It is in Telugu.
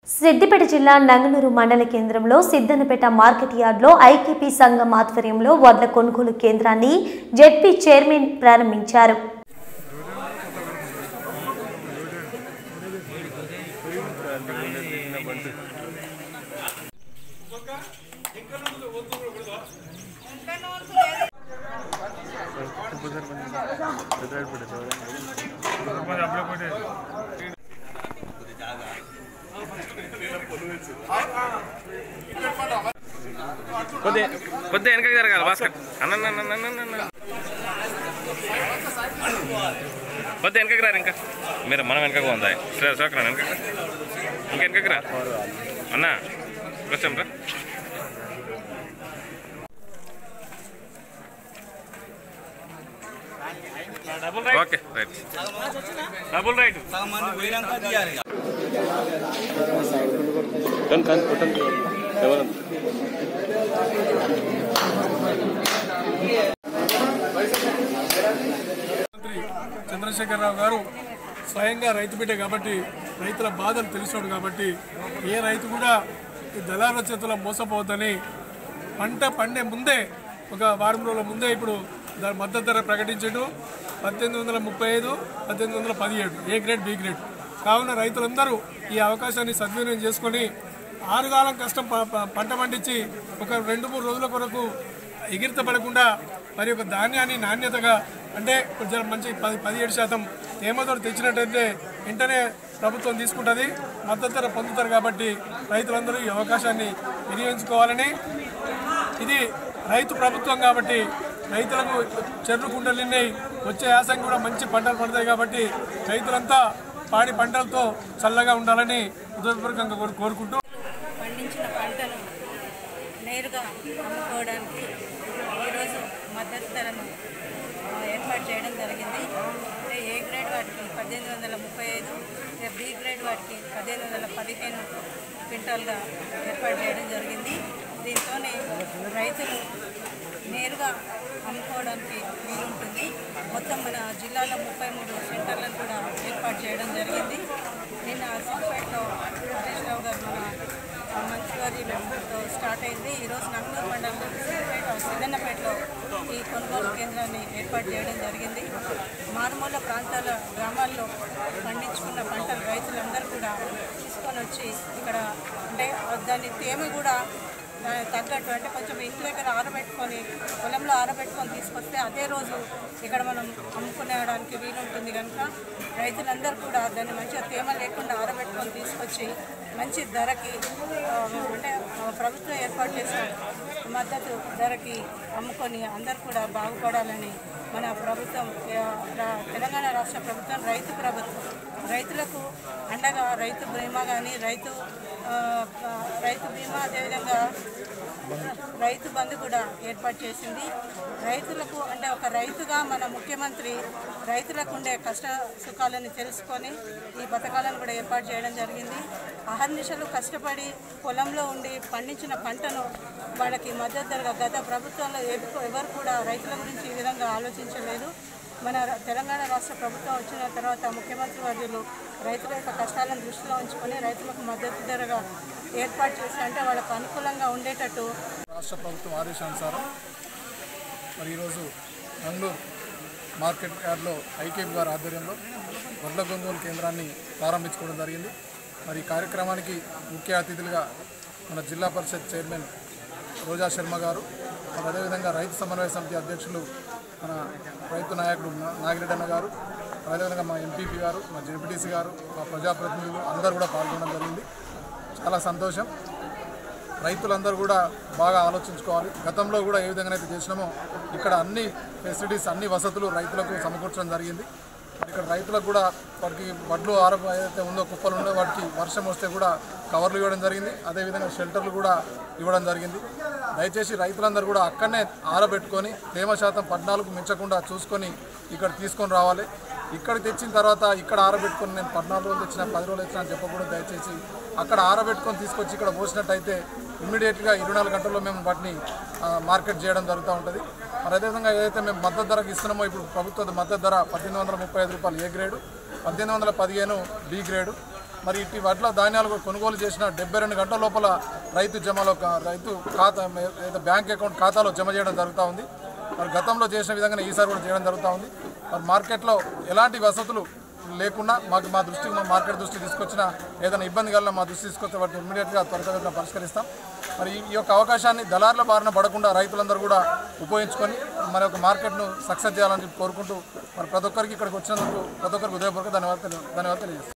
సిద్దిపేట జిల్లా నంగనూరు మండల కేంద్రంలో సిద్దనపేట మార్కెట్ యార్డ్లో ఐకేపీ సంఘం ఆధ్వర్యంలో వడ్ల కొనుగోలు కేంద్రాన్ని జెడ్పీ చైర్మన్ ప్రారంభించారు కొద్ది కొద్ది వెనకకి జరగాలి భాస్కర్ అన్న అన్న, అన్న, అన్న, అన్న, అన్న. కొద్ది వెనకకి రారు ఇంకా మీరు మనం వెనకకు ఉందా సరే సోకరా వెనక ఇంకా వెనకకి రా అన్న వచ్చాం రా ఓకే రైట్ డబుల్ రైట్ సగం మంది పోయినాక తీయాలి ఇక. మంత్రి చంద్రశేఖరరావు గారు స్వయంగా రైతు బిడ్డ కాబట్టి రైతుల బాధలు తెలిసినాడు కాబట్టి ఏ రైతు కూడా ఈ దళారుల చేతుల మోసపోవద్దని పంట పండే ముందే ఒక వారం రోజుల ముందే ఇప్పుడు దాని మద్దతు ధర ప్రకటించడు పద్దెనిమిది వందల ముప్పై ఐదు పద్దెనిమిది వందల పదిహేడు ఏ గ్రేడ్ బి గ్రేడ్ కావున రైతులందరూ ఈ అవకాశాన్ని సద్వినియోగం చేసుకొని ఆరుగాలం కష్టం ప- ప- పంట పండించి ఒక రెండు మూడు రోజుల కొరకు ఎగిరిత పడకుండా మరి ఒక ధాన్యాన్ని నాణ్యతగా అంటే కొంచెం మంచి పది పదిహేడు శాతం తేమతో తెచ్చినట్టయితే వెంటనే ప్రభుత్వం తీసుకుంటుంది మద్దతు ధర పొందుతారు కాబట్టి రైతులందరూ ఈ అవకాశాన్ని వినియోగించుకోవాలని ఇది రైతు ప్రభుత్వం కాబట్టి రైతులకు చెర్రు కుంటలు నిన్నాయి వచ్చే యాసంగి కూడా మంచి పంటలు పడతాయి కాబట్టి రైతులంతా పాడి పంటలతో చల్లగా ఉండాలని హృదయపూర్వకంగా కోరు- కోరుకుంటూ పండించిన పంటను నేరుగా అమ్ముకోవడానికి ఈరోజు మద్దతు ధరను ఆ, ఏర్పాటు చేయడం జరిగింది అంటే ఏ గ్రేడ్ వాటికి పద్దెనిమిది వందల ముప్పై ఐదు ఇక బి గ్రేడ్ వాటికి పదిహేను వందల పదిహేను క్వింటాల్గా ఏర్పాటు చేయడం జరిగింది దీంతోనే రైతులు నేరుగా అమ్ముకోవడానికి వీలుంటుంది మొత్తం మన జిల్లాలో ముప్పై మూడు సెంటర్లను కూడా ఏర్పాటు చేయడం జరిగింది నిన్న సిద్దిపేటలో హరీష్ రావు గారు మన ఆ, మంత్రివర్యులతో స్టార్ట్ అయింది ఈరోజు నంగనూరు మండలంలో సిద్దిపేట సిద్దన్నపేటలో ఈ కొనుగోలు కేంద్రాన్ని ఏర్పాటు చేయడం జరిగింది మారుమూల ప్రాంతాల గ్రామాల్లో పండించుకున్న పంటలు రైతులందరూ కూడా తీసుకొని వచ్చి ఇక్కడ అంటే దాని తేమ కూడా దానికి తగ్గట్టు అంటే కొంచెం ఇంటి దగ్గర ఆరబెట్టుకొని పొలంలో ఆరబెట్టుకొని తీసుకొస్తే అదే రోజు ఇక్కడ మనం అమ్ముకునేయడానికి వీలుంటుంది కనుక రైతులందరూ కూడా దాన్ని మంచిగా తేమ లేకుండా ఆరబెట్టుకొని తీసుకొచ్చి మంచి ధరకి ఆ, అంటే ఆ, ప్రభుత్వం ఏర్పాటు చేసిన మద్దతు ధరకి అమ్ముకొని అందరు కూడా బాగుపడాలని మన ప్రభుత్వం ఆ, రా- తెలంగాణ రాష్ట్ర ప్రభుత్వం రైతు ప్రభుత్వం రైతులకు అండగా రైతు బీమా కానీ రైతు ఆ, ఆ, రైతు బీమా అదేవిధంగా రైతు బంధు కూడా ఏర్పాటు చేసింది రైతులకు అంటే ఒక రైతుగా మన ముఖ్యమంత్రి రైతులకు ఉండే కష్ట సుఖాలను తెలుసుకొని ఈ పథకాలను కూడా ఏర్పాటు చేయడం జరిగింది అహర్నిశలు కష్టపడి పొలంలో ఉండి పండించిన పంటను వాళ్ళకి మద్దతు ధరగా గత ప్రభుత్వంలో ఎవ- ఎవరు కూడా రైతుల గురించి ఈ విధంగా ఆలోచించలేదు మన ర- తెలంగాణ రాష్ట్ర ప్రభుత్వం వచ్చిన తర్వాత ముఖ్యమంత్రి వర్యులు రైతుల యొక్క కష్టాలను దృష్టిలో ఉంచుకొని రైతులకు మద్దతు ధరగా ఏర్పాటు చేసి అంటే వాళ్ళకు అనుకూలంగా ఉండేటట్టు రాష్ట్ర ప్రభుత్వం ఆదేశానుసారం మరి ఈరోజు నంగూరు మార్కెట్ యార్డ్లో ఐకేపీ గారి ఆధ్వర్యంలో వడ్ల కొనుగోలు కేంద్రాన్ని ప్రారంభించుకోవడం జరిగింది మరి ఈ కార్యక్రమానికి ముఖ్య అతిథులుగా మన జిల్లా పరిషత్ చైర్మన్ రోజా శర్మ గారు మరి అదేవిధంగా రైతు సమన్వయ సమితి అధ్యక్షులు మన రైతు నాయకుడు నా- నాగిరెడ్డి అన్న గారు అదేవిధంగా మా ఎంపీపీ గారు మా జెడ్పీటీసీ గారు మా ప్రజాప్రతినిధులు అందరూ కూడా పాల్గొనడం జరిగింది చాలా సంతోషం రైతులందరూ కూడా బాగా ఆలోచించుకోవాలి గతంలో కూడా ఏ విధంగా అయితే చేసినామో ఇక్కడ అన్ని ఫెసిలిటీస్ అన్ని వసతులు రైతులకు సమకూర్చడం జరిగింది మరి ఇక్కడ రైతులకు కూడా వాటికి వడ్లు ఆరబ ఏదైతే ఉందో కుప్పలు ఉందో వాటికి వర్షం వస్తే కూడా కవర్లు ఇవ్వడం జరిగింది అదేవిధంగా షెల్టర్లు కూడా ఇవ్వడం జరిగింది దయచేసి రైతులందరూ కూడా అక్కడనే ఆరబెట్టుకొని తేమ శాతం పద్నాలుగు మించకుండా చూసుకొని ఇక్కడ తీసుకొని రావాలి ఇక్కడ తెచ్చిన తర్వాత ఇక్కడ ఆరబెట్టుకొని నేను పద్నాలుగు రోజులు తెచ్చిన పది రోజులు తెచ్చిన అని చెప్పకూడదు దయచేసి అక్కడ ఆరబెట్టుకొని తీసుకొచ్చి ఇక్కడ పోసినట్టయితే ఇమ్మీడియట్గా ఇరవై నాలుగు గంటల్లో మేము వాటిని ఆ, మార్కెట్ చేయడం జరుగుతూ ఉంటుంది మరి అదేవిధంగా ఏదైతే మేము మద్దతు ధరకు ఇస్తున్నామో ఇప్పుడు ప్రభుత్వ మద్దతు ధర పద్దెనిమిది వందల ముప్పై ఐదు రూపాయలు ఏ గ్రేడు పద్దెనిమిది వందల పదిహేను బి గ్రేడు మరి ఇటు వడ్ల ధాన్యాలు కూడా కొనుగోలు చేసిన డెబ్బై రెండు గంటల లోపల రైతు జమలో కా- రైతు ఖాతా ఏదో బ్యాంక్ అకౌంట్ ఖాతాలో జమ చేయడం జరుగుతూ ఉంది మరి గతంలో చేసిన విధంగానే ఈసారి కూడా చేయడం జరుగుతూ ఉంది మరి మార్కెట్లో ఎలాంటి వసతులు లేకుండా మాకు మా దృష్టికి మా మార్కెట్ దృష్టికి తీసుకొచ్చిన ఏదైనా ఇబ్బంది కలిగిన మా దృష్టి తీసుకొస్తే వాటిని ఇమ్మీడియట్గా త్వరితగతిన పరిష్కరిస్తాం మరి ఈ- ఈ యొక్క అవకాశాన్ని దళారుల బారిన పడకుండా రైతులందరూ కూడా ఉపయోగించుకొని మన యొక్క మార్కెట్ను సక్సెస్ చేయాలని చెప్పి కోరుకుంటూ మరి ప్రతి ఒక్కరికి ఇక్కడికి వచ్చినందుకు ప్రతి ఒక్కరికి ఉదయపూర్వక ధన్యవాదాలు తెలియ- ధన్యవాదాలు తెలియజేస్తాం